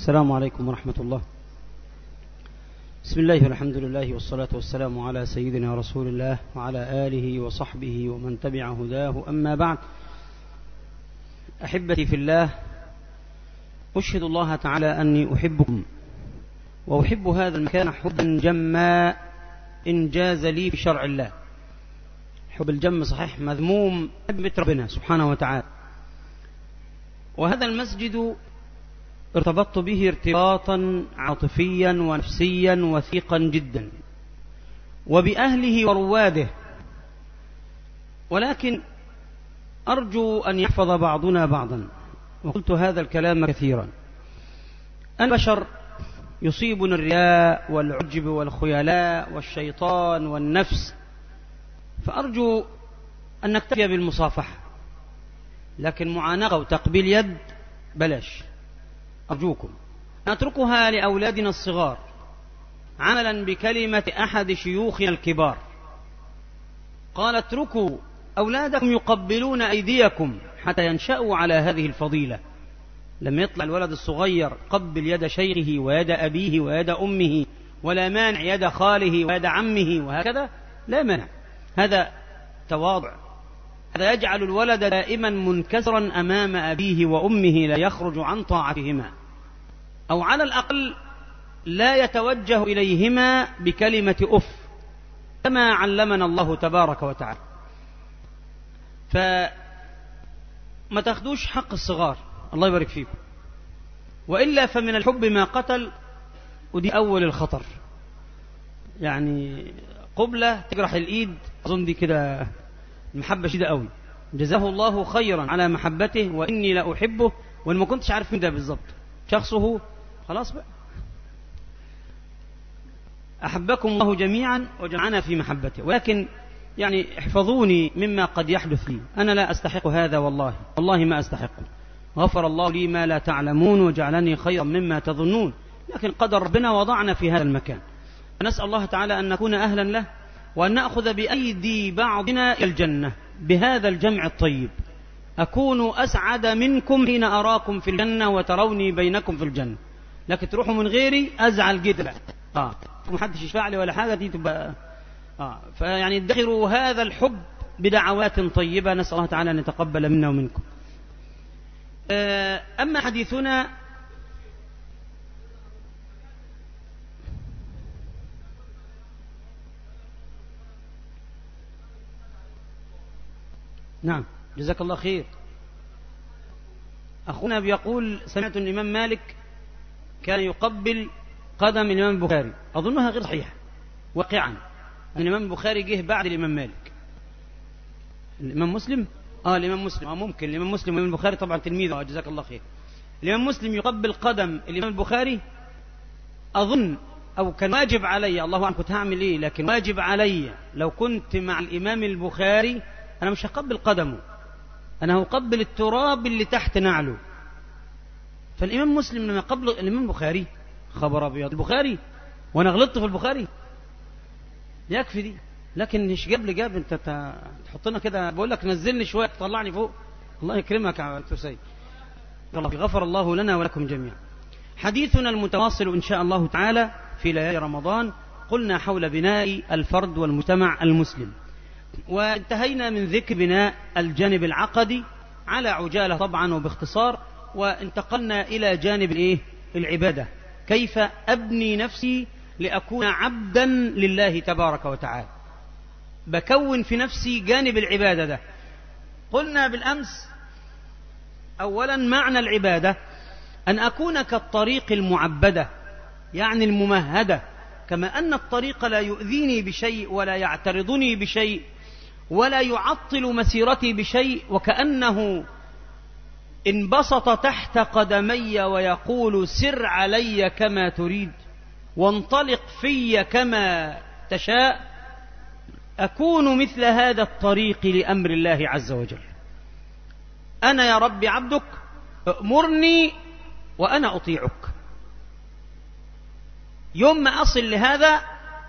السلام عليكم ورحمة الله بسم الله والحمد لله والصلاة والسلام على سيدنا رسول الله وعلى آله وصحبه ومن تبع هداه أما بعد أحبتي في الله أشهد الله تعالى أني أحبكم وأحب هذا المكان حبا جما إنجاز لي في شرع الله حب الجم صحيح مذموم حب ربنا سبحانه وتعالى وهذا المسجد ارتبطت به ارتباطا عاطفيا ونفسيا وثيقا جدا وبأهله ورواده ولكن أرجو أن يحفظ بعضنا بعضا وقلت هذا الكلام كثيرا البشر يصيبنا الرياء والعجب والخيلاء والشيطان والنفس فأرجو أن نكتفي بالمصافحة لكن معانقة وتقبيل يد بلاش أرجوكم نتركها لأولادنا الصغار عملا بكلمة أحد شيوخنا الكبار قال اتركوا أولادكم يقبلون أيديكم حتى ينشأوا على هذه الفضيلة لما يطلع الولد الصغير قبل يد شيخه ويد أبيه ويد أمه ولا مانع يد خاله ويد عمه وهكذا لا مانع هذا تواضع هذا يجعل الولد دائما منكسرا أمام أبيه وأمه لا يخرج عن طاعتهما أو على الأقل لا يتوجه إليهما بكلمة أف كما علمنا الله تبارك وتعالى فما تاخدوش حق الصغار الله يبارك فيكم وإلا فمن الحب ما قتل ودي أول الخطر يعني قبلة تجرح الإيد أظن دي كده المحبة شديدة قوي جزاه الله خيرا على محبته وإني لا أحبه وإن ما كنتش عارف مين ده بالظبط شخصه خلاص بقى أحبكم الله جميعا وجمعنا في محبته ولكن يعني احفظوني مما قد يحدث لي أنا لا أستحق هذا والله والله ما أستحقه غفر الله لي ما لا تعلمون وجعلني خيرا مما تظنون لكن قدر ربنا وضعنا في هذا المكان نسأل الله تعالى أن نكون أهلا له وأن نأخذ بأيدي بعضنا إلى الجنة بهذا الجمع الطيب أكون أسعد منكم حين أراكم في الجنة وتروني بينكم في الجنة لكن تروحوا من غيري أزعل جدا آه محدش يشفع لي ولا حاجة دي تبقى آه فيعني ادخروا هذا الحب بدعوات طيبة نسأل الله تعالى أن يتقبل منا ومنكم آه أما حديثنا نعم جزاك الله خير أخونا بيقول سمعت أن الإمام مالك كان يقبل قدم الإمام البخاري أظنها غير صحيحة واقعا أن الإمام البخاري جه بعد الإمام مالك الإمام مسلم آه الإمام مسلم آه ممكن الإمام مسلم والإمام البخاري طبعا تلميذه جزاك الله خير الإمام مسلم يقبل قدم الإمام البخاري أظن أو كان واجب علي الله أعلم كنت هعمل إيه لكن واجب علي لو كنت مع الإمام البخاري أنا مش هقبل قدمه أنا هقبل التراب اللي تحت نعله فالإمام مسلم لما قبل الإمام البخاري خبر أبيض البخاري وأنا غلطت في البخاري يكفي دي لكن مش جاب لي جاب أنت تحطنا كده بقول لك نزلني شوية تطلعني فوق الله يكرمك يا دكتور سيد غفر الله لنا ولكم جميعا حديثنا المتواصل إن شاء الله تعالى في ليالي رمضان قلنا حول بناء الفرد والمجتمع المسلم وانتهينا من ذكر بناء الجانب العقدي على عجالة طبعا وباختصار وانتقلنا إلى جانب الايه العبادة كيف أبني نفسي لأكون عبدا لله تبارك وتعالى بكون في نفسي جانب العبادة ده قلنا بالأمس أولا معنى العبادة أن أكون كالطريق المعبدة يعني الممهدة كما أن الطريق لا يؤذيني بشيء ولا يعترضني بشيء ولا يعطل مسيرتي بشيء وكأنه انبسط تحت قدمي ويقول سر علي كما تريد وانطلق في كما تشاء أكون مثل هذا الطريق لأمر الله عز وجل أنا يا رب عبدك أمرني وأنا أطيعك يوم ما أصل لهذا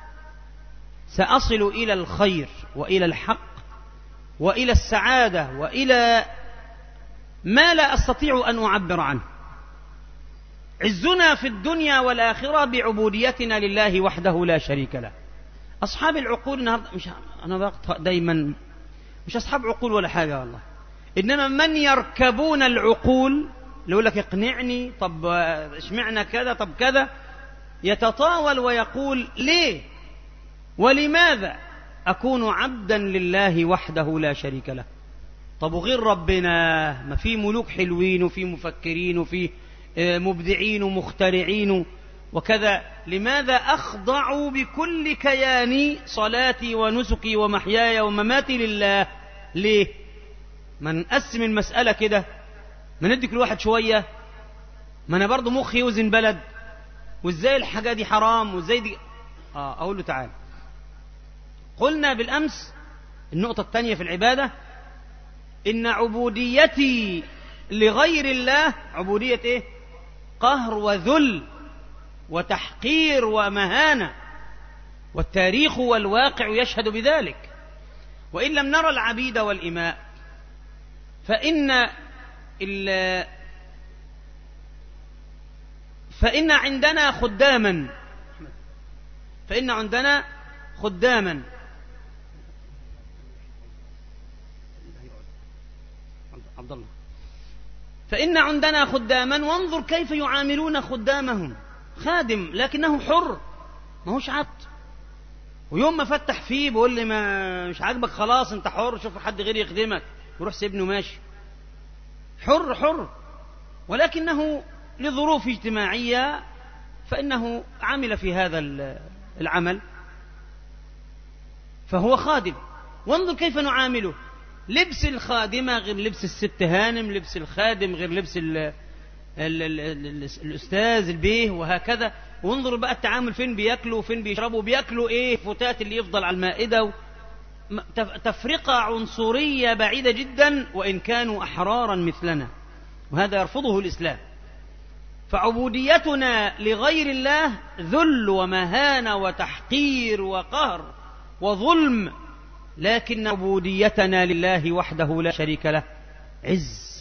سأصل إلى الخير وإلى الحق وإلى السعادة وإلى ما لا أستطيع أن أعبر عنه عزنا في الدنيا والآخرة بعبوديتنا لله وحده لا شريك له أصحاب العقول النهاردة مش أنا دايما مش أصحاب عقول ولا حاجة والله إنما من يركبون العقول اللي يقول لك اقنعني طب اشمعنا كذا طب كذا يتطاول ويقول ليه ولماذا أكون عبدا لله وحده لا شريك له طب وغير ربنا ما في ملوك حلوين وفي مفكرين وفي آه، مبدعين ومخترعين وكذا لماذا أخضع بكل كياني صلاتي ونسكي ومحياي ومماتي لله ليه ما نقسم المسألة كده ما ندي كل واحد شوية ما أنا برضه مخي يوزن بلد وإزاي الحاجة دي حرام وإزاي دي آه أقول له تعالى قلنا بالأمس النقطة الثانية في العبادة إن عبوديتي لغير الله عبودية إيه؟ قهر وذل وتحقير ومهانة والتاريخ والواقع يشهد بذلك وإن لم نرى العبيد والإماء فإن فإن عندنا خداما فإن عندنا خداما عبد الله فإن عندنا خداما وانظر كيف يعاملون خدامهم خادم لكنه حر ما هوش عبد ويوم ما فتح فيه بيقول لي ما مش عاجبك خلاص انت حر شوف حد غير يخدمك يروح سيبني وماشي حر حر ولكنه لظروف اجتماعية فإنه عمل في هذا العمل فهو خادم وانظر كيف نعامله لبس الخادمة غير لبس الست هانم لبس الخادم غير لبس ال ال ال ال الأستاذ البيه وهكذا وانظروا بقى التعامل فين بياكلوا وفين بيشربوا بياكلوا ايه فتات اللي يفضل على المائدة تفرقة عنصرية بعيدة جدا وإن كانوا أحرارا مثلنا وهذا يرفضه الإسلام فعبوديتنا لغير الله ذل ومهانة وتحقير وقهر وظلم لكن عبوديتنا لله وحده لا شريك له عز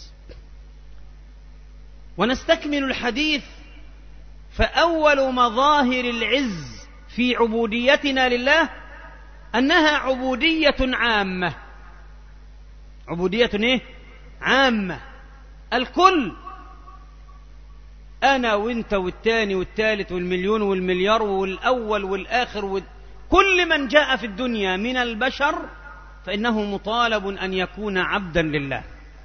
ونستكمل الحديث فأول مظاهر العز في عبوديتنا لله أنها عبودية عامة عبودية إيه؟ عامة الكل أنا وأنت والتاني والتالت والمليون والمليار والأول والآخر وال... كل من جاء في الدنيا من البشر فإنه مطالب أن يكون عبدا لله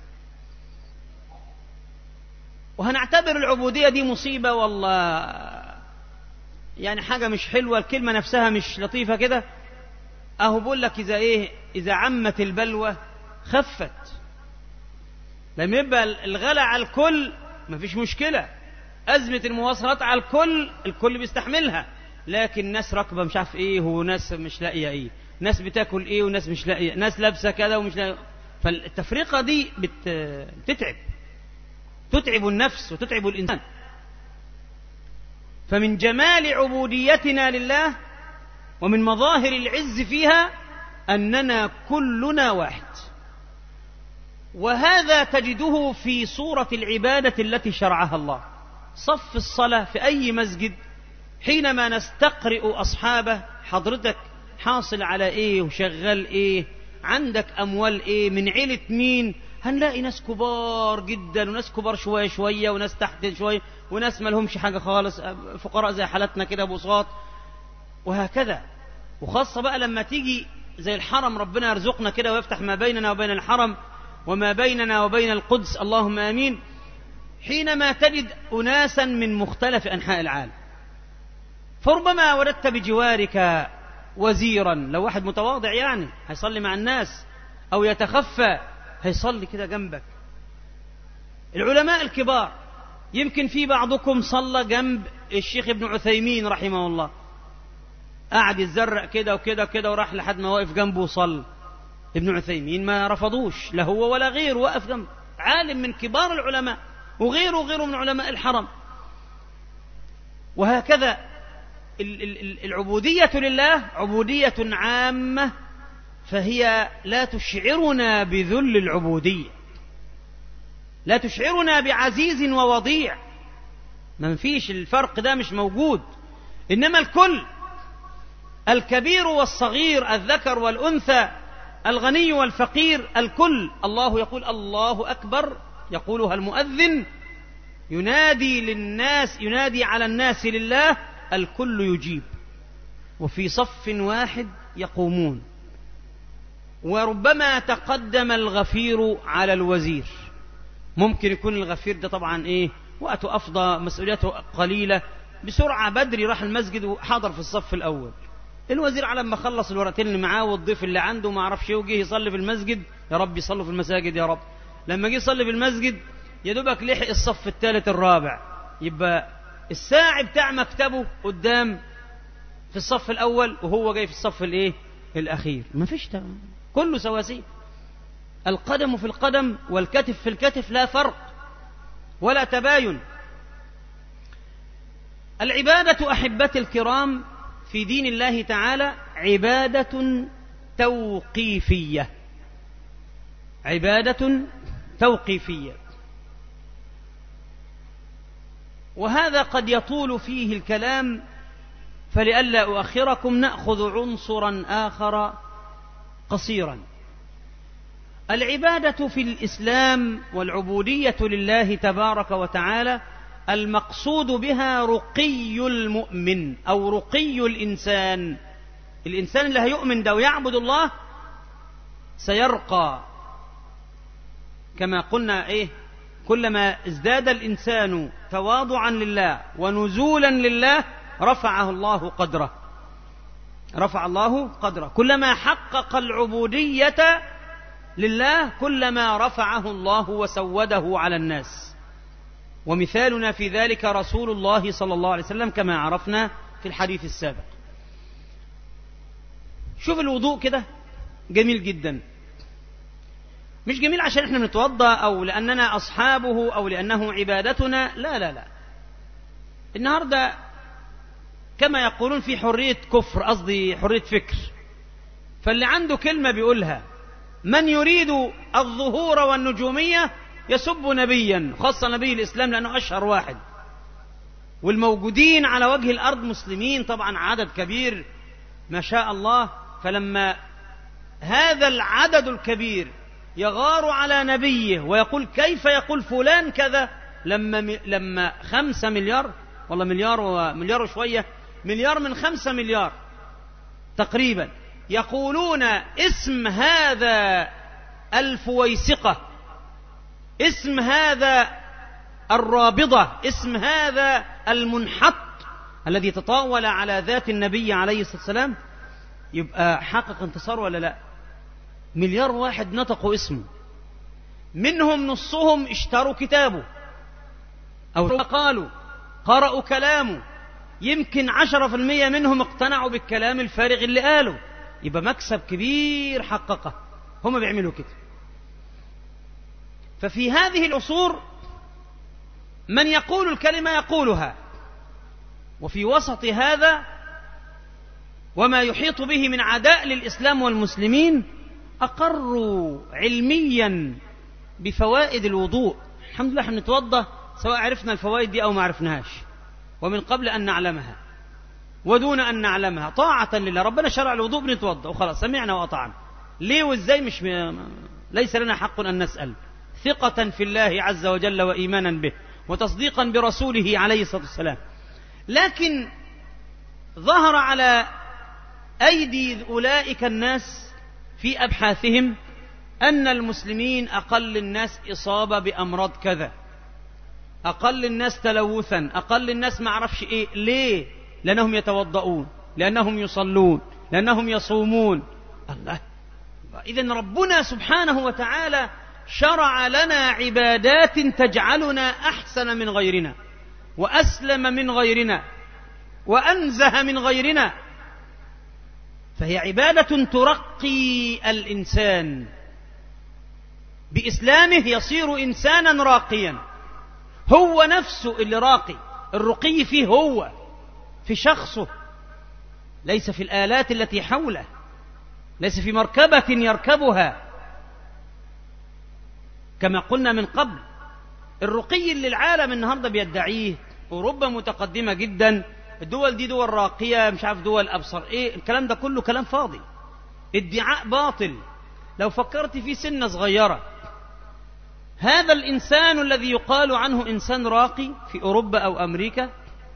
وهنعتبر العبودية دي مصيبة والله يعني حاجة مش حلوة الكلمة نفسها مش لطيفة كده أهو بقول لك إذا إيه إذا عمت البلوى خفت لما يبقى الغلا على الكل مفيش مشكلة أزمة المواصلات على الكل الكل بيستحملها لكن ناس راكبه مش عارف ايه وناس مش لاقيه ايه ناس بتاكل ايه وناس مش لاقيه ناس لابسه كذا ومش لاقيه فالتفرقه دي بت... بتتعب تتعب النفس وتتعب الانسان فمن جمال عبوديتنا لله ومن مظاهر العز فيها اننا كلنا واحد وهذا تجده في صوره العباده التي شرعها الله صف الصلاه في اي مسجد حينما نستقرئ أصحابه حضرتك حاصل على إيه وشغال إيه عندك أموال إيه من عيلة مين هنلاقي ناس كبار جدا وناس كبار شوية شوية وناس تحت شوية وناس ما لهمش حاجة خالص فقراء زي حالتنا كده بساط وهكذا وخاصة بقى لما تيجي زي الحرم ربنا يرزقنا كده ويفتح ما بيننا وبين الحرم وما بيننا وبين القدس اللهم امين حينما تجد اناسا من مختلف انحاء العالم فربما وردت بجوارك وزيرا لو واحد متواضع يعني هيصلي مع الناس أو يتخفى هيصلي كده جنبك العلماء الكبار يمكن في بعضكم صلى جنب الشيخ ابن عثيمين رحمه الله قعد يتزرع كده وكده وكده وراح لحد ما واقف جنبه وصلى ابن عثيمين ما رفضوش لا هو ولا غيره وقف جنبه عالم من كبار العلماء وغيره وغيره من علماء الحرم وهكذا العبودية لله عبودية عامة فهي لا تشعرنا بذل العبودية لا تشعرنا بعزيز ووضيع ما فيش الفرق ده مش موجود إنما الكل الكبير والصغير الذكر والأنثى الغني والفقير الكل الله يقول الله أكبر يقولها المؤذن ينادي للناس ينادي على الناس لله الكل يجيب وفي صف واحد يقومون وربما تقدم الغفير على الوزير ممكن يكون الغفير ده طبعا ايه وقته افضى مسؤوليته قليله بسرعه بدري راح المسجد وحضر في الصف الاول الوزير على ما خلص الورقتين اللي معاه والضيف اللي عنده ما اعرفش ايه وجه يصلي في المسجد يا رب يصلوا في المساجد يا رب لما جه يصلي في المسجد يا دوبك لحق الصف الثالث الرابع يبقى الساعي بتاع مكتبه قدام في الصف الاول وهو جاي في الصف الايه الاخير ما فيش كله سواسيه القدم في القدم والكتف في الكتف لا فرق ولا تباين العباده احبتي الكرام في دين الله تعالى عباده توقيفيه عباده توقيفيه وهذا قد يطول فيه الكلام فلئلا اؤخركم ناخذ عنصرا اخر قصيرا العباده في الاسلام والعبوديه لله تبارك وتعالى المقصود بها رقي المؤمن او رقي الانسان الانسان اللي هيؤمن ده ويعبد الله سيرقى كما قلنا ايه كلما ازداد الانسان تواضعا لله ونزولا لله رفعه الله قدره رفع الله قدره كلما حقق العبوديه لله كلما رفعه الله وسوده على الناس ومثالنا في ذلك رسول الله صلى الله عليه وسلم كما عرفنا في الحديث السابق شوف الوضوء كده جميل جدا مش جميل عشان احنا بنتوضا او لاننا اصحابه او لانه عبادتنا لا لا لا النهارده كما يقولون في حريه كفر قصدي حريه فكر فاللي عنده كلمه بيقولها من يريد الظهور والنجوميه يسب نبيا خاصه نبي الاسلام لانه اشهر واحد والموجودين على وجه الارض مسلمين طبعا عدد كبير ما شاء الله فلما هذا العدد الكبير يغار على نبيه ويقول كيف يقول فلان كذا لما لما خمسة مليار والله مليار ومليار وشوية مليار من خمسة مليار تقريبا يقولون اسم هذا الفويسقة اسم هذا الرابضة اسم هذا المنحط الذي تطاول على ذات النبي عليه الصلاة والسلام يبقى حقق انتصار ولا لا مليار واحد نطقوا اسمه منهم نصهم اشتروا كتابه أو قالوا قرأوا كلامه يمكن عشرة في المية منهم اقتنعوا بالكلام الفارغ اللي قاله يبقى مكسب كبير حققه هم بيعملوا كده ففي هذه العصور من يقول الكلمة يقولها وفي وسط هذا وما يحيط به من عداء للإسلام والمسلمين أقروا علميا بفوائد الوضوء الحمد لله احنا نتوضا سواء عرفنا الفوائد دي أو ما عرفناهاش ومن قبل أن نعلمها ودون أن نعلمها طاعة لله ربنا شرع الوضوء بنتوضا وخلاص سمعنا وأطعنا ليه وإزاي مش م... ليس لنا حق أن نسأل ثقة في الله عز وجل وإيمانا به وتصديقا برسوله عليه الصلاة والسلام لكن ظهر على أيدي أولئك الناس في أبحاثهم أن المسلمين أقل الناس إصابة بأمراض كذا أقل الناس تلوثا أقل الناس ما عرفش إيه ليه لأنهم يتوضؤون لأنهم يصلون لأنهم يصومون الله إذا ربنا سبحانه وتعالى شرع لنا عبادات تجعلنا أحسن من غيرنا وأسلم من غيرنا وأنزه من غيرنا فهي عبادة ترقي الإنسان بإسلامه يصير إنسانا راقيا هو نفسه اللي راقي الرقي فيه هو في شخصه ليس في الآلات التي حوله ليس في مركبة يركبها كما قلنا من قبل الرقي اللي العالم النهارده بيدعيه أوروبا متقدمة جدا الدول دي دول راقية مش عارف دول أبصر إيه الكلام ده كله كلام فاضي ادعاء باطل لو فكرت في سنة صغيرة هذا الإنسان الذي يقال عنه إنسان راقي في أوروبا أو أمريكا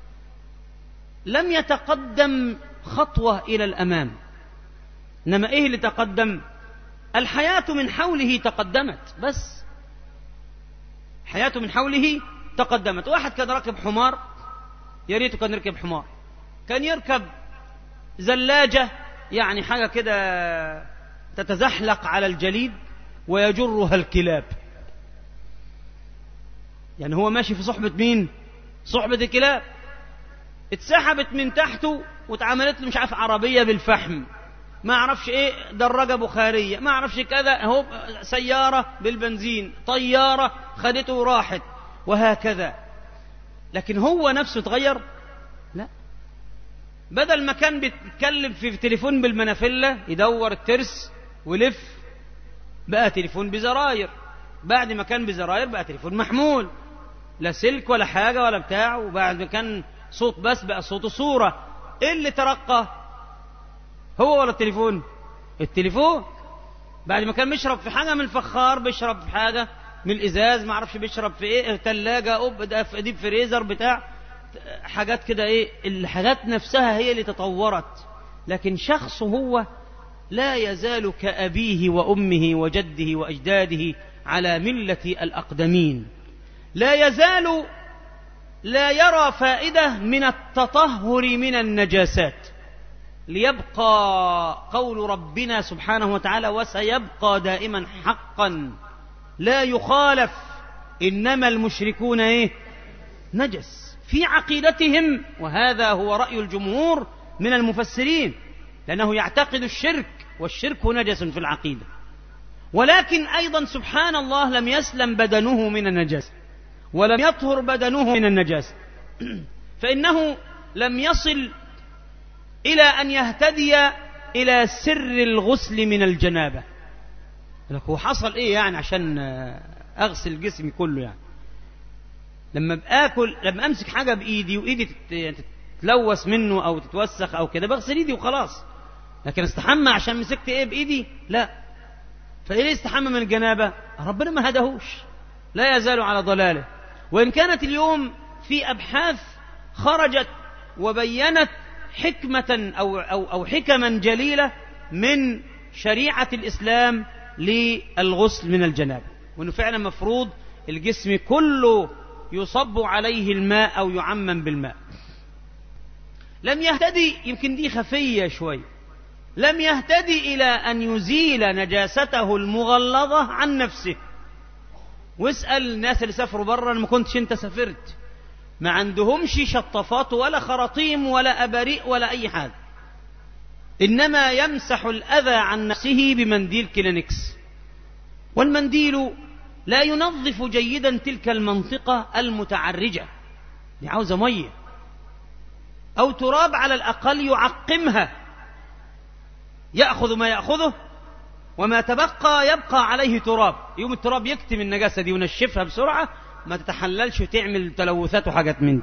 لم يتقدم خطوة إلى الأمام إنما إيه اللي تقدم الحياة من حوله تقدمت بس حياته من حوله تقدمت واحد كان راكب حمار يا ريته كان يركب حمار كان يركب زلاجة يعني حاجة كده تتزحلق على الجليد ويجرها الكلاب يعني هو ماشي في صحبة مين صحبة الكلاب اتسحبت من تحته واتعملت له مش عارف عربية بالفحم ما اعرفش ايه دراجة بخارية ما اعرفش كذا هو سيارة بالبنزين طيارة خدته وراحت وهكذا لكن هو نفسه اتغير لا بدل ما كان بيتكلم في تليفون بالمنافلة يدور الترس ويلف بقى تليفون بزراير بعد ما كان بزراير بقى تليفون محمول لا سلك ولا حاجة ولا بتاع وبعد ما كان صوت بس بقى صوت صورة ايه اللي ترقى هو ولا التليفون التليفون بعد ما كان بيشرب في حاجة من الفخار بيشرب في حاجة من الازاز ما اعرفش بيشرب في ايه ثلاجة اوب ده في ديب فريزر بتاع حاجات كده ايه الحاجات نفسها هي اللي تطورت لكن شخص هو لا يزال كأبيه وأمه وجده وأجداده على ملة الأقدمين لا يزال لا يرى فائدة من التطهر من النجاسات ليبقى قول ربنا سبحانه وتعالى وسيبقى دائما حقا لا يخالف إنما المشركون إيه نجس في عقيدتهم وهذا هو رأي الجمهور من المفسرين لأنه يعتقد الشرك والشرك نجس في العقيدة ولكن أيضا سبحان الله لم يسلم بدنه من النجاسة ولم يطهر بدنه من النجاسة فإنه لم يصل إلى أن يهتدي إلى سر الغسل من الجنابة هو حصل إيه يعني عشان أغسل جسمي كله يعني لما بآكل لما أمسك حاجة بإيدي وإيدي تتلوث منه أو تتوسخ أو كده بغسل إيدي وخلاص لكن استحمى عشان مسكت إيه بإيدي لا فإيه ليه استحمى من الجنابة ربنا ما هدهوش لا يزال على ضلاله وإن كانت اليوم في أبحاث خرجت وبينت حكمة أو, أو, أو حكما جليلة من شريعة الإسلام للغسل من الجنابة وأنه فعلا مفروض الجسم كله يصب عليه الماء أو يعمم بالماء لم يهتدي يمكن دي خفية شوي لم يهتدي إلى أن يزيل نجاسته المغلظة عن نفسه واسأل الناس اللي سافروا بره ما كنتش انت سافرت ما عندهمش شطافات ولا خراطيم ولا أبريء ولا أي حاجة إنما يمسح الأذى عن نفسه بمنديل كلينكس والمنديل لا ينظف جيدا تلك المنطقة المتعرجة دي عاوزة مية أو تراب على الأقل يعقمها يأخذ ما يأخذه وما تبقى يبقى عليه تراب يوم التراب يكتم النجاسة دي ونشفها بسرعة ما تتحللش وتعمل تلوثات وحاجات من دي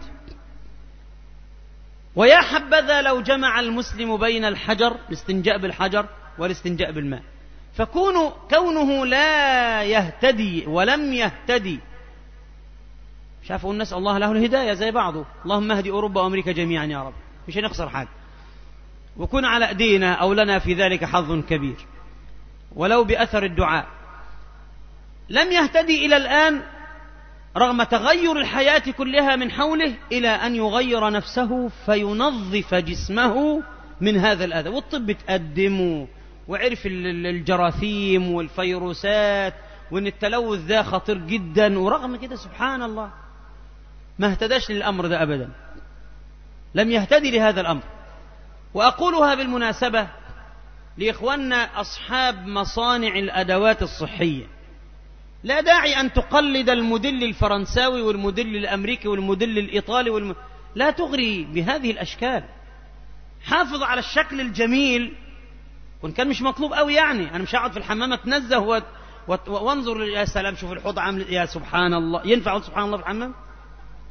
ويا حبذا لو جمع المسلم بين الحجر الاستنجاء بالحجر والاستنجاء بالماء فكونه كونه لا يهتدي ولم يهتدي شافوا نسأل الله له الهداية زي بعضه اللهم اهدي أوروبا وأمريكا جميعا يا رب مش هنخسر حاجة وكن على أيدينا أو لنا في ذلك حظ كبير ولو بأثر الدعاء لم يهتدي إلى الآن رغم تغير الحياة كلها من حوله إلى أن يغير نفسه فينظف جسمه من هذا الأذى والطب تقدم وعرف الجراثيم والفيروسات وان التلوث ده خطير جدا ورغم كده سبحان الله ما اهتداش للامر ده ابدا لم يهتدي لهذا الامر واقولها بالمناسبه لاخواننا اصحاب مصانع الادوات الصحيه لا داعي ان تقلد الموديل الفرنساوي والموديل الامريكي والموديل الايطالي والم... لا تغري بهذه الاشكال حافظ على الشكل الجميل وان كان مش مطلوب قوي يعني انا مش هقعد في الحمام اتنزه و... و... وانظر يا سلام شوف الحوض عامل يا سبحان الله ينفع اقول سبحان الله في الحمام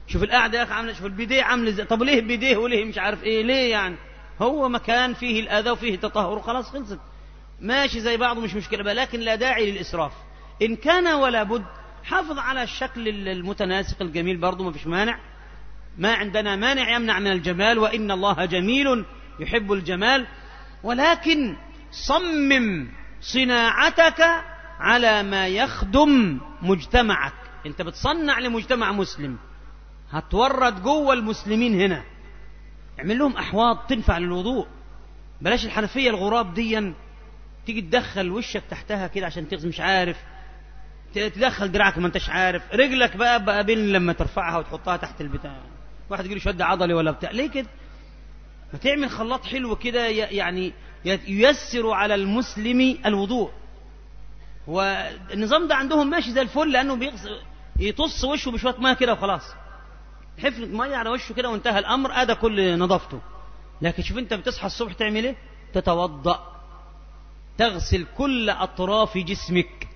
شوف القعده يا اخي عامله شوف البيديه عامله ازاي طب ليه بيديه وليه مش عارف ايه ليه يعني هو مكان فيه الاذى وفيه التطهر وخلاص خلصت ماشي زي بعضه مش مشكله لكن لا داعي للاسراف ان كان ولا بد حافظ على الشكل المتناسق الجميل برضه ما فيش مانع ما عندنا مانع يمنع من الجمال وان الله جميل يحب الجمال ولكن صمم صناعتك على ما يخدم مجتمعك انت بتصنع لمجتمع مسلم هتورد جوه المسلمين هنا اعمل لهم احواض تنفع للوضوء بلاش الحنفيه الغراب ديا تيجي تدخل وشك تحتها كده عشان تغزي مش عارف تدخل دراعك ما انتش عارف رجلك بقى بقى بين لما ترفعها وتحطها تحت البتاع واحد يقول شد عضلي ولا بتاع ليه كده ما تعمل خلاط حلو كده يعني ييسر على المسلم الوضوء والنظام ده عندهم ماشي زي الفل لانه بيغسل يطص وشه بشويه ميه كده وخلاص حفنة ميه على وشه كده وانتهى الامر ادى كل نظافته لكن شوف انت بتصحى الصبح تعمل ايه تتوضا تغسل كل اطراف جسمك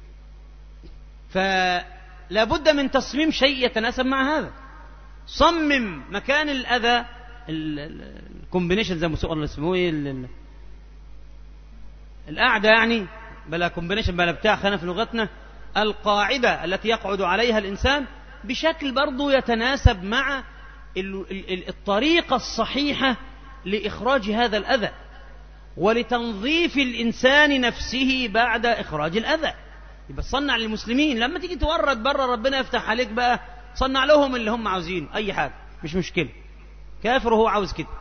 فلا بد من تصميم شيء يتناسب مع هذا صمم مكان الاذى الكومبينيشن زي ما اسمه ايه القعده يعني بلا كومبينيشن بلا بتاع خلينا في لغتنا القاعده التي يقعد عليها الانسان بشكل برضه يتناسب مع الطريقه الصحيحه لاخراج هذا الاذى ولتنظيف الانسان نفسه بعد اخراج الاذى يبقى تصنع للمسلمين لما تيجي تورد بره ربنا يفتح عليك بقى صنع لهم اللي هم عاوزينه اي حاجه مش مشكله كافر وهو عاوز كده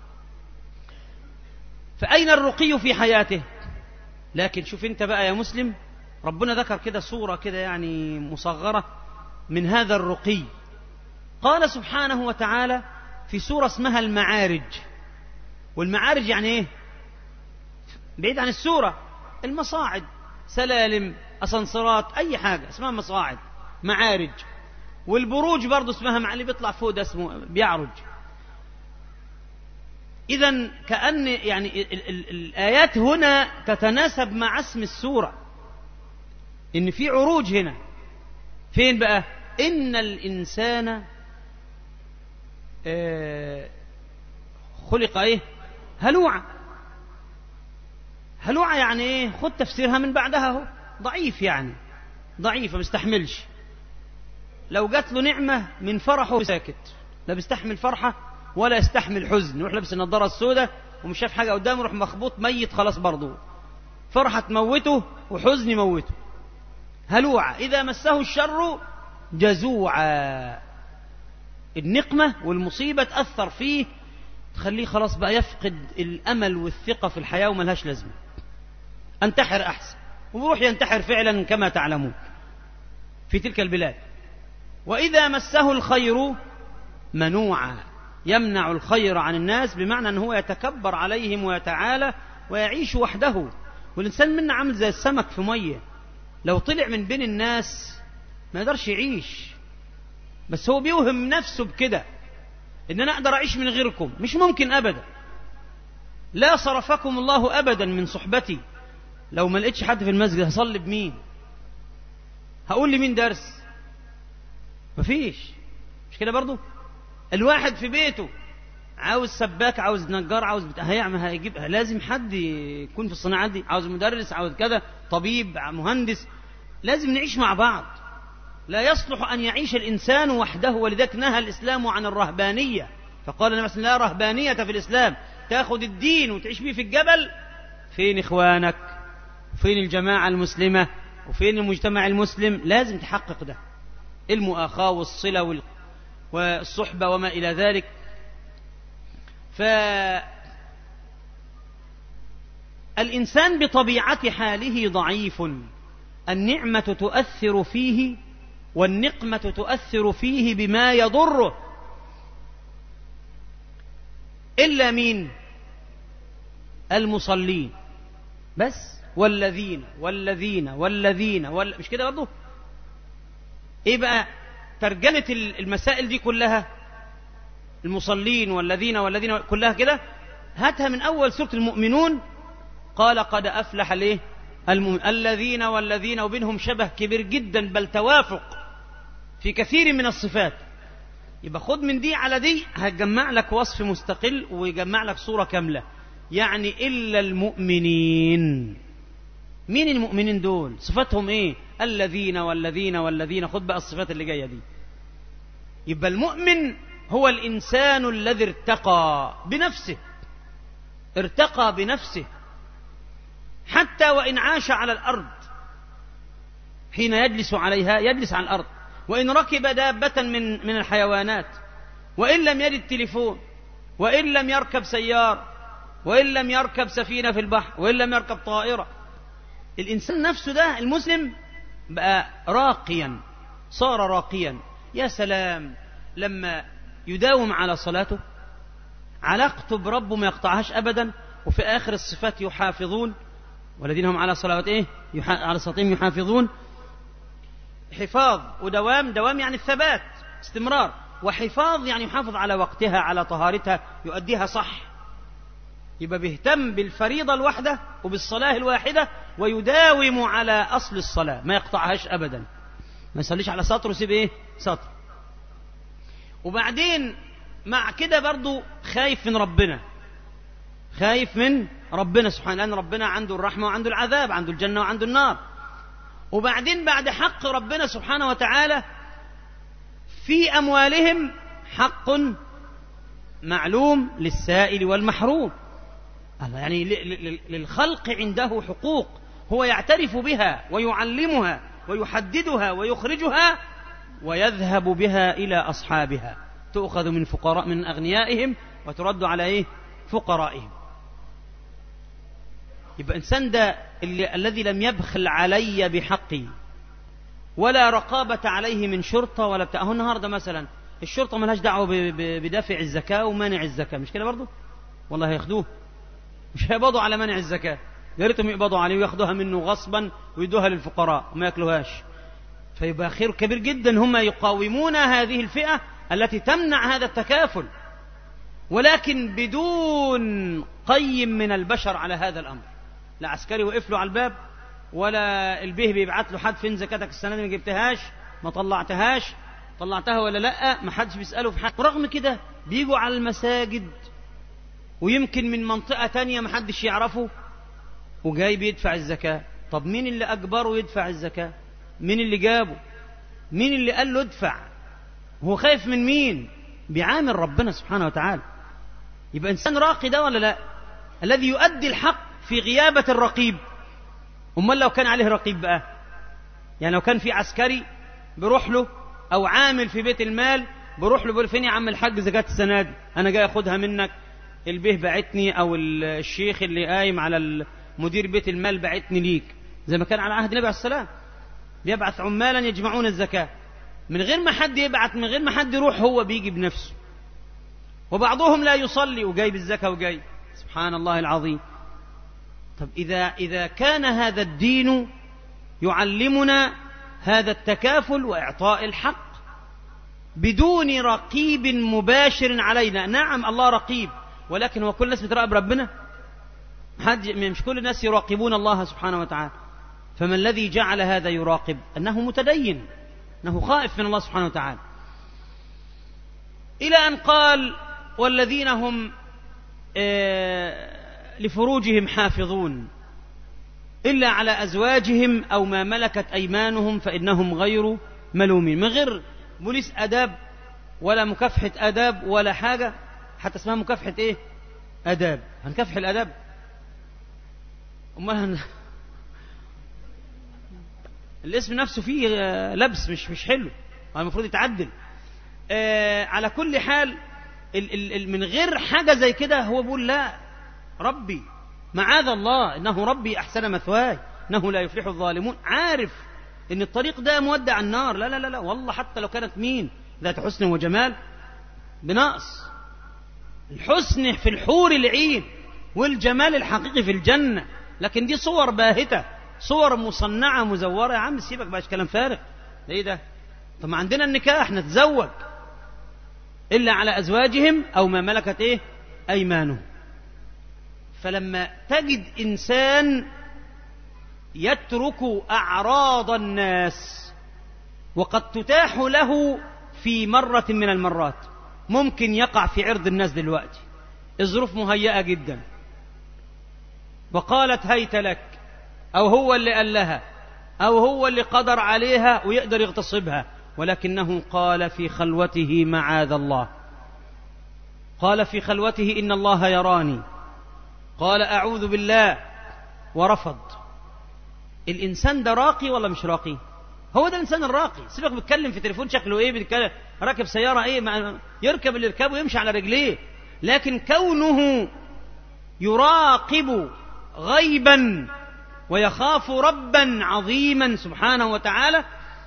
فأين الرقي في حياته لكن شوف انت بقى يا مسلم ربنا ذكر كده صورة كده يعني مصغرة من هذا الرقي قال سبحانه وتعالى في سورة اسمها المعارج والمعارج يعني ايه بعيد عن السورة المصاعد سلالم أسانسيرات أي حاجة اسمها مصاعد معارج والبروج برضه اسمها مع اللي بيطلع فوق ده اسمه بيعرج إذا كأن يعني ال ال الآيات هنا تتناسب مع اسم السورة إن في عروج هنا فين بقى؟ إن الإنسان آه خلق إيه؟ هلوعا هلوعا يعني إيه؟ خد تفسيرها من بعدها هو ضعيف يعني ضعيف ما بيستحملش لو جات له نعمة من فرحه ساكت لا بيستحمل فرحة ولا يستحمل حزن يروح لابس النضاره السوداء ومش شايف حاجه قدامه يروح مخبوط ميت خلاص برضه فرحه تموته وحزن يموته هلوعا اذا مسه الشر جزوعا النقمه والمصيبه تاثر فيه تخليه خلاص بقى يفقد الامل والثقه في الحياه وملهاش لازمه انتحر احسن ويروح ينتحر فعلا كما تعلمون في تلك البلاد واذا مسه الخير منوعا يمنع الخير عن الناس بمعنى أنه هو يتكبر عليهم ويتعالى ويعيش وحده والإنسان منا عامل زي السمك في مية لو طلع من بين الناس ما يقدرش يعيش بس هو بيوهم نفسه بكده ان انا اقدر اعيش من غيركم مش ممكن ابدا لا صرفكم الله ابدا من صحبتي لو ما لقيتش حد في المسجد هصلي بمين هقول لمين درس مفيش مش كده برضو الواحد في بيته عاوز سباك عاوز نجار عاوز بتا... هيعمل هيجيب لازم حد يكون في الصناعات دي عاوز مدرس عاوز كذا طبيب مهندس لازم نعيش مع بعض لا يصلح أن يعيش الإنسان وحده ولذلك نهى الإسلام عن الرهبانية فقال النبي صلى الله عليه وسلم لا رهبانية في الإسلام تاخذ الدين وتعيش بيه في الجبل فين إخوانك فين الجماعة المسلمة وفين المجتمع المسلم لازم تحقق ده المؤاخاة والصلة وال... والصحبة وما إلى ذلك فالإنسان بطبيعة حاله ضعيف النعمة تؤثر فيه والنقمة تؤثر فيه بما يضره إلا مين المصلين بس والذين والذين والذين وال... مش كده برضه ايه بقى ترجمة المسائل دي كلها المصلين والذين والذين كلها كده هاتها من أول سورة المؤمنون قال قد أفلح ليه المؤمن الذين والذين وبينهم شبه كبير جدا بل توافق في كثير من الصفات يبقى خد من دي على دي هتجمع لك وصف مستقل ويجمع لك صورة كاملة يعني إلا المؤمنين مين المؤمنين دول صفاتهم ايه الذين والذين والذين خد بقى الصفات اللي جاية دي يبقى المؤمن هو الإنسان الذي ارتقى بنفسه ارتقى بنفسه حتى وإن عاش على الأرض حين يجلس عليها يجلس على الأرض وإن ركب دابة من من الحيوانات وإن لم يجد تليفون وإن لم يركب سيارة وإن لم يركب سفينة في البحر وإن لم يركب طائرة الإنسان نفسه ده المسلم بقى راقيا صار راقيا يا سلام لما يداوم على صلاته علاقته بربه ما يقطعهاش أبدا وفي آخر الصفات يحافظون والذين هم على صلوات إيه على صلاتهم يحافظون حفاظ ودوام دوام يعني الثبات استمرار وحفاظ يعني يحافظ على وقتها على طهارتها يؤديها صح يبقى بيهتم بالفريضة الواحدة وبالصلاة الواحدة ويداوم على أصل الصلاة ما يقطعهاش أبدا ما يصليش على سطر ويسيب إيه سطر وبعدين مع كده برضو خايف من ربنا خايف من ربنا سبحانه لأن ربنا عنده الرحمة وعنده العذاب عنده الجنة وعنده النار وبعدين بعد حق ربنا سبحانه وتعالى في أموالهم حق معلوم للسائل والمحروم يعني للخلق عنده حقوق هو يعترف بها ويعلمها ويحددها ويخرجها ويذهب بها إلى أصحابها تؤخذ من فقراء من أغنيائهم وترد على إيه فقرائهم يبقى إنسان ده اللي الذي لم يبخل علي بحقي ولا رقابة عليه من شرطة ولا بتاع هو النهاردة مثلا الشرطة ملهاش دعوة بدافع الزكاة ومانع الزكاة مش كده برضه والله هياخدوه مش هيقبضوا على منع الزكاة يا ريتهم يقبضوا عليه وياخدوها منه غصبا ويدوها للفقراء وما ياكلوهاش فيبقى خير كبير جدا هم يقاومون هذه الفئة التي تمنع هذا التكافل ولكن بدون قيم من البشر على هذا الأمر لا عسكري وقف له على الباب ولا البيه بيبعت له حد فين زكاتك السنة دي ما جبتهاش ما طلعتهاش طلعتها ولا لا ما حدش بيسأله في حاجة ورغم كده بيجوا على المساجد ويمكن من منطقة تانية ما حدش يعرفه وجاي بيدفع الزكاة طب مين اللي أجبره يدفع الزكاة مين اللي جابه مين اللي قال له ادفع هو خايف من مين بيعامل ربنا سبحانه وتعالى يبقى إنسان راقي ده ولا لا الذي يؤدي الحق في غيابة الرقيب أمال لو كان عليه رقيب بقى يعني لو كان في عسكري بروح له أو عامل في بيت المال بروح له بيقول فين يا عم الحاج زكاة السنة دي أنا جاي أخدها منك البيه بعتني أو الشيخ اللي قايم على مدير بيت المال بعتني ليك زي ما كان على عهد النبي عليه السلام بيبعث عمالا يجمعون الزكاة من غير ما حد يبعت من غير ما حد يروح هو بيجي بنفسه وبعضهم لا يصلي وجاي بالزكاة وجاي سبحان الله العظيم طب إذا إذا كان هذا الدين يعلمنا هذا التكافل وإعطاء الحق بدون رقيب مباشر علينا نعم الله رقيب ولكن هو كل الناس بتراقب ربنا حد مش كل الناس يراقبون الله سبحانه وتعالى فما الذي جعل هذا يراقب أنه متدين أنه خائف من الله سبحانه وتعالى إلى أن قال والذين هم آه، لفروجهم حافظون إلا على أزواجهم أو ما ملكت أيمانهم فإنهم غير ملومين من غير بوليس أداب ولا مكافحة أداب ولا حاجة حتى اسمها مكافحة إيه أداب هنكافح الأداب أمال هن... الاسم نفسه فيه آه، لبس مش مش حلو المفروض يتعدل آه على كل حال ال ال من غير حاجة زي كده هو بيقول لا ربي معاذ الله إنه ربي أحسن مثواي إنه لا يفلح الظالمون عارف إن الطريق ده مودع النار لا لا لا لا والله حتى لو كانت مين ذات حسن وجمال بنقص الحسن في الحور العين والجمال الحقيقي في الجنة لكن دي صور باهتة صور مصنعة مزورة يا عم سيبك بقاش كلام فارغ ده ايه ده طب ما عندنا النكاح نتزوج إلا على أزواجهم أو ما ملكت إيه أيمانهم فلما تجد إنسان يترك أعراض الناس وقد تتاح له في مرة من المرات ممكن يقع في عرض الناس دلوقتي الظروف مهيئة جدا وقالت هيت لك أو هو اللي قال لها أو هو اللي قدر عليها ويقدر يغتصبها ولكنه قال في خلوته معاذ الله قال في خلوته إن الله يراني قال أعوذ بالله ورفض الإنسان ده راقي ولا مش راقي هو ده الإنسان الراقي سيبك بيتكلم في تليفون شكله إيه بيتكلم راكب سيارة إيه مع يركب اللي يركبه ويمشي على رجليه لكن كونه يراقب غيبا ويخاف ربا عظيما سبحانه وتعالى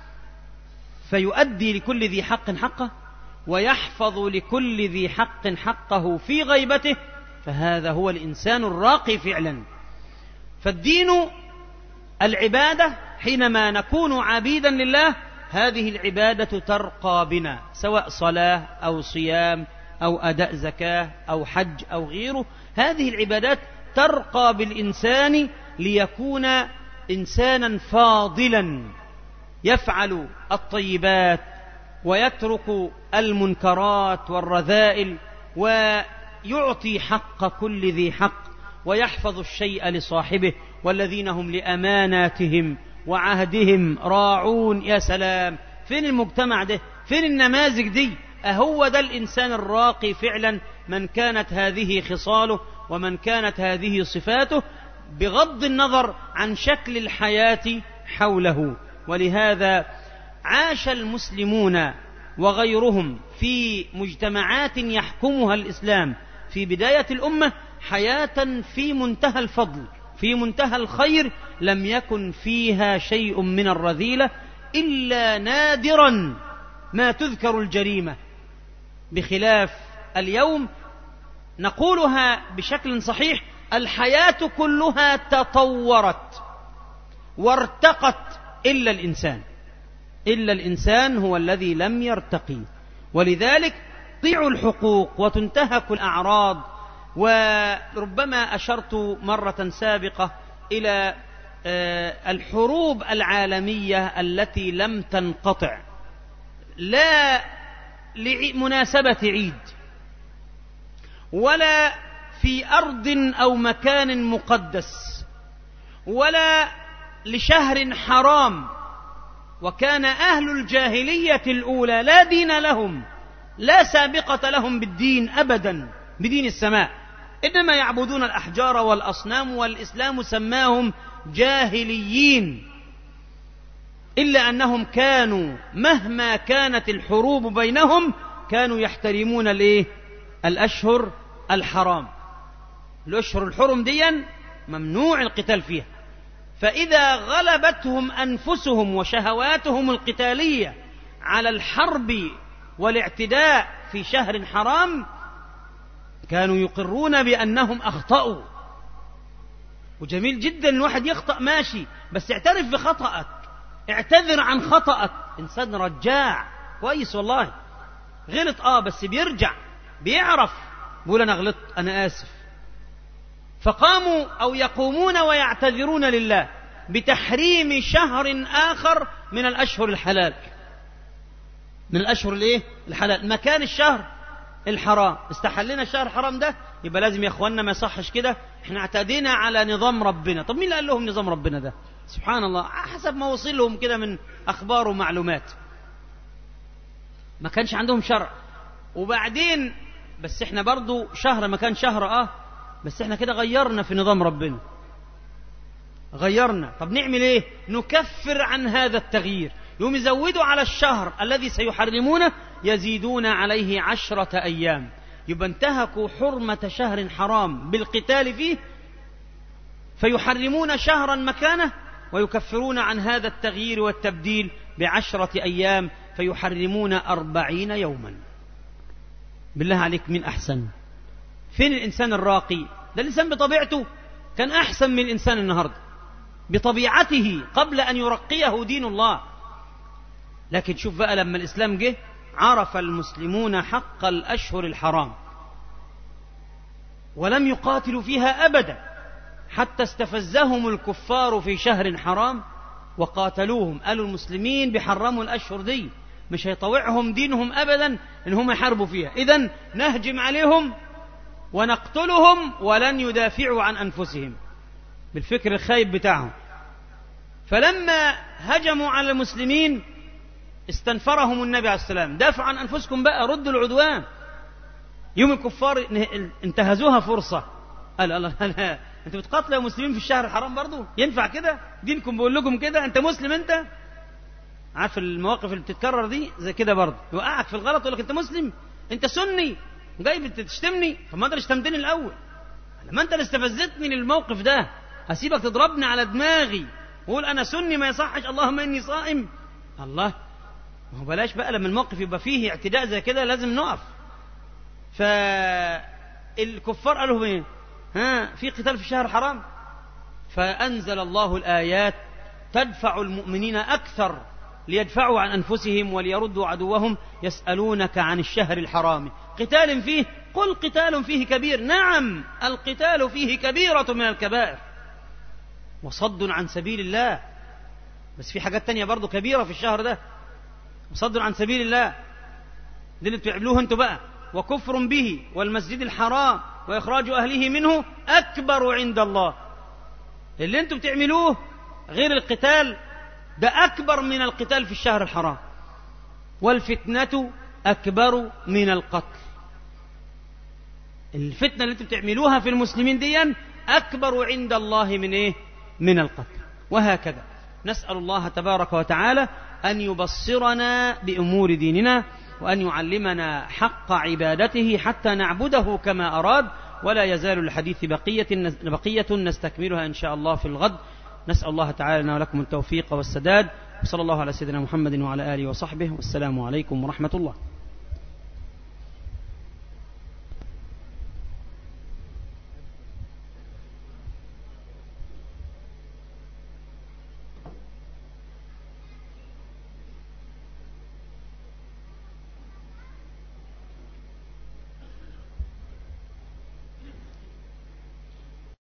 فيؤدي لكل ذي حق حقه ويحفظ لكل ذي حق حقه في غيبته فهذا هو الإنسان الراقي فعلا فالدين العبادة حينما نكون عبيدا لله هذه العبادة ترقى بنا سواء صلاة أو صيام أو أداء زكاة أو حج أو غيره هذه العبادات ترقى بالإنسان ليكون إنسانا فاضلا يفعل الطيبات ويترك المنكرات والرذائل ويعطي حق كل ذي حق ويحفظ الشيء لصاحبه والذين هم لأماناتهم وعهدهم راعون يا سلام فين المجتمع ده فين النماذج دي أهو ده الإنسان الراقي فعلا من كانت هذه خصاله ومن كانت هذه صفاته بغض النظر عن شكل الحياة حوله ولهذا عاش المسلمون وغيرهم في مجتمعات يحكمها الإسلام في بداية الأمة حياة في منتهى الفضل في منتهى الخير لم يكن فيها شيء من الرذيلة إلا نادرا ما تذكر الجريمة بخلاف اليوم نقولها بشكل صحيح الحياة كلها تطورت وارتقت إلا الإنسان إلا الإنسان هو الذي لم يرتقي ولذلك تضيع الحقوق وتنتهك الأعراض وربما أشرت مرة سابقة إلى الحروب العالمية التي لم تنقطع لا لمناسبة عيد ولا في أرض أو مكان مقدس ولا لشهر حرام وكان أهل الجاهلية الأولى لا دين لهم لا سابقة لهم بالدين أبدا بدين السماء إنما يعبدون الأحجار والأصنام والإسلام سماهم جاهليين إلا أنهم كانوا مهما كانت الحروب بينهم كانوا يحترمون الإيه؟ الأشهر الحرام الأشهر الحرم ديا ممنوع القتال فيها فإذا غلبتهم أنفسهم وشهواتهم القتالية على الحرب والاعتداء في شهر حرام كانوا يقرون بأنهم أخطأوا وجميل جدا الواحد يخطأ ماشي بس اعترف بخطأك اعتذر عن خطأك إنسان رجاع كويس والله غلط آه بس بيرجع بيعرف بيقول أنا غلطت أنا آسف فقاموا أو يقومون ويعتذرون لله بتحريم شهر آخر من الأشهر الحلال من الأشهر الإيه؟ الحلال مكان الشهر الحرام استحلنا الشهر الحرام ده يبقى لازم يا اخوانا ما يصحش كده احنا اعتدينا على نظام ربنا طب مين اللي قال لهم نظام ربنا ده سبحان الله حسب ما وصل لهم كده من اخبار ومعلومات ما كانش عندهم شرع وبعدين بس احنا برضو شهر ما كان شهر اه بس احنا كده غيرنا في نظام ربنا غيرنا طب نعمل ايه نكفر عن هذا التغيير يوم يزودوا على الشهر الذي سيحرمونه يزيدون عليه عشرة أيام يبقى انتهكوا حرمة شهر حرام بالقتال فيه فيحرمون شهرا مكانه ويكفرون عن هذا التغيير والتبديل بعشرة أيام فيحرمون أربعين يوما بالله عليك من أحسن فين الإنسان الراقي ده الإنسان بطبيعته كان أحسن من الإنسان النهاردة بطبيعته قبل أن يرقيه دين الله لكن شوف بقى لما الإسلام جه عرف المسلمون حق الأشهر الحرام ولم يقاتلوا فيها أبدا حتى استفزهم الكفار في شهر حرام وقاتلوهم قالوا المسلمين بحرموا الأشهر دي مش هيطوعهم دينهم أبدا إن هم يحاربوا فيها إذا نهجم عليهم ونقتلهم ولن يدافعوا عن أنفسهم بالفكر الخايب بتاعهم فلما هجموا على المسلمين استنفرهم النبي عليه السلام دافعوا عن أنفسكم بقى ردوا العدوان يوم الكفار انتهزوها فرصة قال الله لا انت بتقاتلوا يا مسلمين في الشهر الحرام برضو ينفع كده دينكم بيقول لكم كده انت مسلم انت عارف المواقف اللي بتتكرر دي زي كده برضه يوقعك في الغلط يقول لك انت مسلم انت سني جاي بتشتمني فما انت شتمتني الاول لما انت اللي استفزتني للموقف ده هسيبك تضربني على دماغي وقول انا سني ما يصحش اللهم اني صائم الله ما هو بلاش بقى لما الموقف يبقى فيه اعتداء زي كده لازم نقف فالكفار قالوا ايه ها في قتال في الشهر الحرام فانزل الله الايات تدفع المؤمنين اكثر ليدفعوا عن انفسهم وليردوا عدوهم يسالونك عن الشهر الحرام قتال فيه قل قتال فيه كبير نعم القتال فيه كبيره من الكبائر وصد عن سبيل الله بس في حاجات تانية برضو كبيرة في الشهر ده وصد عن سبيل الله دي اللي بتعملوه انتوا بقى وكفر به والمسجد الحرام وإخراج أهله منه أكبر عند الله اللي انتوا بتعملوه غير القتال ده أكبر من القتال في الشهر الحرام والفتنة أكبر من القتل الفتنة اللي انتوا بتعملوها في المسلمين دي أكبر عند الله من إيه؟ من القتل وهكذا نسأل الله تبارك وتعالى أن يبصرنا بأمور ديننا وأن يعلمنا حق عبادته حتى نعبده كما أراد ولا يزال الحديث بقية بقية نستكملها إن شاء الله في الغد نسأل الله تعالى لنا ولكم التوفيق والسداد وصلى الله على سيدنا محمد وعلى آله وصحبه والسلام عليكم ورحمة الله